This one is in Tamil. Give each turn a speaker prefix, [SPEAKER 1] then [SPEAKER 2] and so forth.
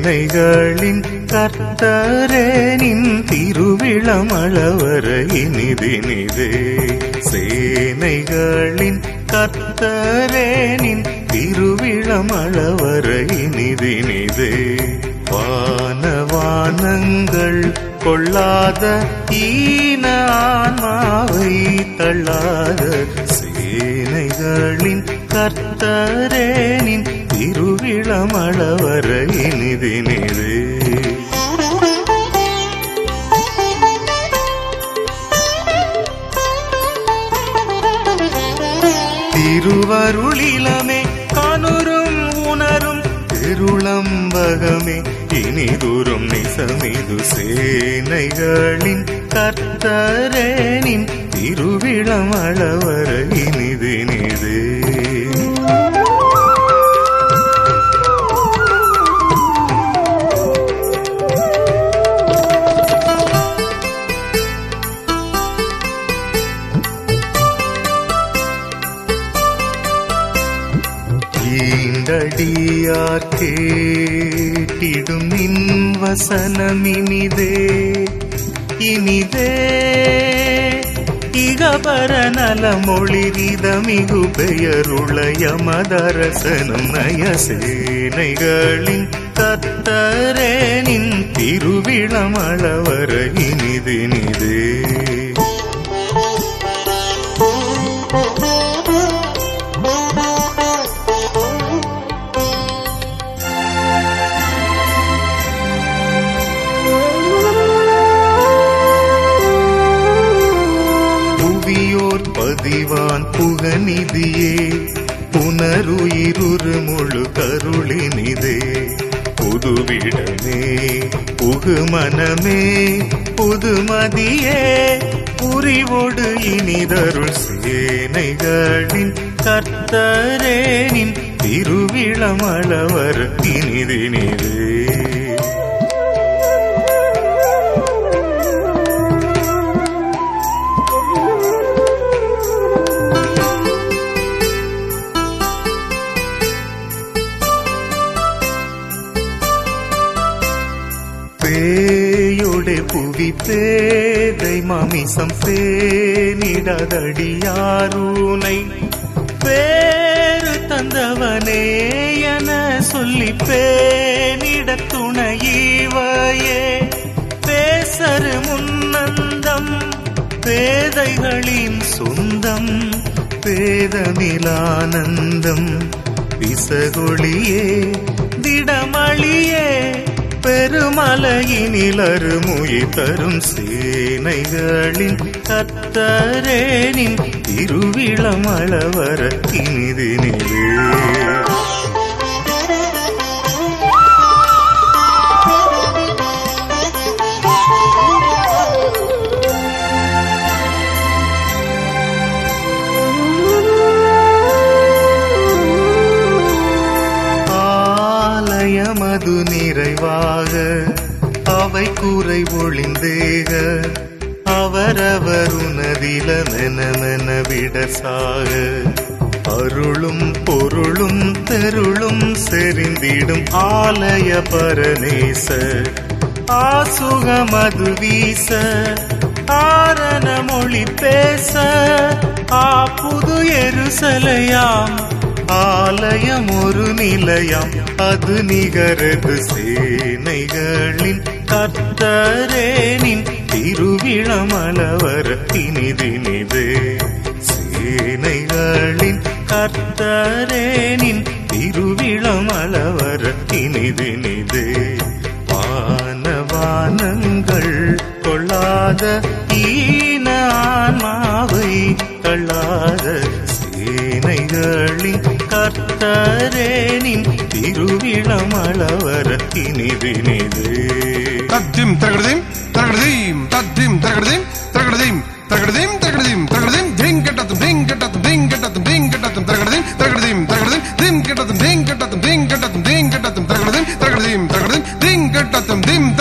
[SPEAKER 1] சேனைகளின் கர்த்தரே நின் திருவிழமளவர இனிதினிதே சேனைகளின் கர்த்தரே நின் திருவிழமளவர இனிதினிதே வானவானங்கள் கொள்ளாத ஈன ஆன்மாவை தள்ளாத சேனைகளின் கர்த்தரேனின் திருவிழமளவர இனிதினிதே திருவருளிலமே கனுரும் உணரும் திருளம்பகமே இனிதுரும் நிசமிது சேனைகளின் கர்த்தரேனின் திருவிழமளவர இனிதினிதே ஈண்டடியார் கேட்டிடும் நின் வசனமினிதே இனிதே இகபர நலமொழிரிதமிகு பெயருளைய மதரசனும் நயசேனைகளின் கத்தரேனின் திருவிழமளவர இனிதினிதே புவியோர் பதிவான் புகநிதியே புனருயிருரு முழு கருளினிதே புதுவிடமே புகுமனமே புதுமதியே புரிவோடு இனிதருள் சேனைகளின் கர்த்தரேனின் திருவிழமளவர் இனிதினிதே பேயுടെ புவி பேதை மாமிசம் பேனிடதடியாரூனை பேரு தந்தவனே என சொல்லி பேனிட துணையீவையே பேசரு முன்னந்தம் பேதைகளின் சொந்தம் பேதமிலானந்தம் விசகொளியே திடமளியே பெருமலையினிலருமுயி தரும் சேனைகளின் கத்தரேனின் திருவிழமளவர இனிதினிலே ஆலயமது நிறைவாக அவை குறை ஒளிந்தேக அவரவர் உனதில மெனமென விடசாக அருளும் பொருளும் தெருளும் செறிந்திடும் ஆலய பரநேச ஆசுகமது வீச ஆரண மொழி பேச ஆ புது எருசலையாம் ஆலயம் ஒரு நிலையம் அது நிகரது சேனைகளின் கத்தரேனின் திருவிழமளவர் இனிதினிதே சேனைகளின் கத்தரேனின் திருவிழமளவர் இனிதினிதே வானவானங்கள் கொள்ளாத ஈன ஆன்மாவை தள்ளாத சேனைகளின் கர்த்தரேனின் திருவிழமளவர் இனிதினிதே
[SPEAKER 2] தத்திம் தரகடதையும் தரகடதையும் தத்திம் தரகடதையும் தரகடதையும் தரகடதையும் தரகடதையும் தரகடதையும் திங் கட்டத்தும் திங் கட்டத்தும் திங் கட்டத்தும் திங் கட்டத்தும் தரகடதையும் தரகடதையும் தரகடதையும் திம் கட்டத்தும் திங் கட்டத்தும் திங் கட்டத்தும் திங் கட்டத்தும் தரகடதையும் தரகடதையும் தரகடதையும் திங் கட்டத்தும் திம்